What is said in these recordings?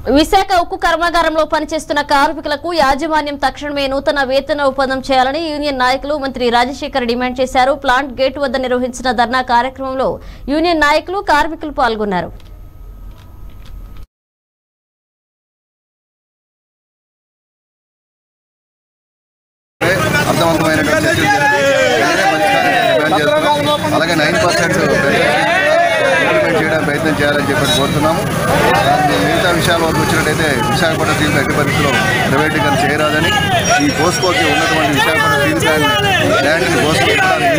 విశాఖ ఉక్కు కర్మాగారంలో పనిచేస్తున్న కార్మికులకు యాజమాన్యం తక్షణమే నూతన వేతన ఒప్పందం చేయాలని యూనియన్ నాయకులు మంత్రి రాజశేఖర్ డిమాండ్ చేశారు ప్లాంట్ గేట్ వద్ద నిర్వహించిన ధర్నా కార్యక్రమంలో యూనియన్ నాయకులు కార్మికులు పాల్గొన్నారు అర్థవంతమైనటువంటి చర్చలు జరిపి వేరే పరిష్కారాన్ని డిమాండ్ చేస్తున్నాం అలాగే నైన్ పర్సెంట్ ఇంప్లిమెంట్ చేయడానికి ప్రయత్నం చేయాలని చెప్పి కోరుతున్నాము దాన్ని మిగతా విషయాల వరకు వచ్చినట్టయితే విశాఖపట్నం స్టీల్ ఎట్టి పరిస్థితిలో ప్రైవేటీకరణ చేయరాదని ఈ పోస్కోకి ఉన్నటువంటి విశాఖపట్నం స్టీల్ ప్లాంట్ ల్యాండ్ని పోస్కో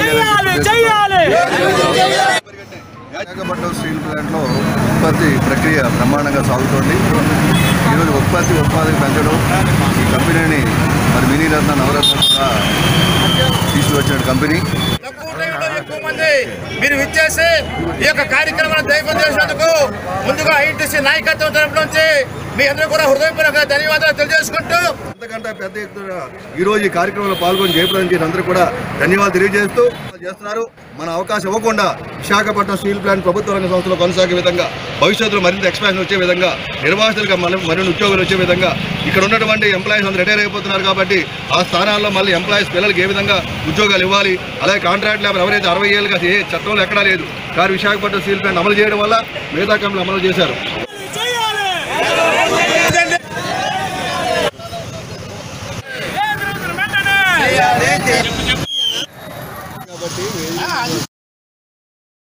విశాఖపట్నం స్టీల్ ప్లాంట్లో ఉత్పత్తి ప్రక్రియ బ్రహ్మాండంగా సాగుతోంది ఈరోజు ఉత్పత్తి ఉత్పాదక పెంచడం ఈ కంపెనీని మరి మినీ రత్న నవరత్న కూడా తీసుకువచ్చిన కంపెనీ తక్కువ టైంలో ఎక్కువ మంది మీరు విచ్చేసి ఈ యొక్క కార్యక్రమాన్ని దైవం చేసినందుకు ముందుగా ఐటీసీ నాయకత్వం తరపు నుంచి మీ అందరూ కూడా హృదయపూర్వక ధన్యవాదాలు తెలియజేసుకుంటూ అంతకంటే పెద్ద ఎత్తున ఈ రోజు ఈ కార్యక్రమంలో పాల్గొని జయప్రదం చేసిన అందరూ కూడా ధన్యవాదాలు తెలియజేస్తూ చేస్తున్నారు మన అవకాశం ఇవ్వకుండా విశాఖపట్నం స్టీల్ ప్లాంట్ ప్రభుత్వ రంగ సంస్థలో కొనసాగే విధంగా భవిష్యత్తులో మరింత ఎక్స్పాన్షన్ వచ్చే విధంగా నిర్వాసితులుగా మళ్ళీ మరిన్ని ఉద్యోగులు వచ్చే విధంగా ఇక్కడ ఉన్నటువంటి ఎంప్లాయీస్ అందరూ రిటైర్ అయిపోతున్నారు కాబట్టి ఆ స్థానాల్లో మళ్ళీ ఎంప్లాయీస్ పిల్లలకి ఏ విధంగా ఉద్యోగాలు ఇవ్వాలి అలాగే కాంట్రాక్ట్ లేబర్ ఎవరైతే అరవై ఏళ్ళుగా ఏ చట్టంలో ఎక్కడా లేదు కానీ విశాఖపట్నం స్టీల్ ప్లాంట్ అమలు చేయడం వల్ల మిగతా కంపెనీలు అమలు చేశారు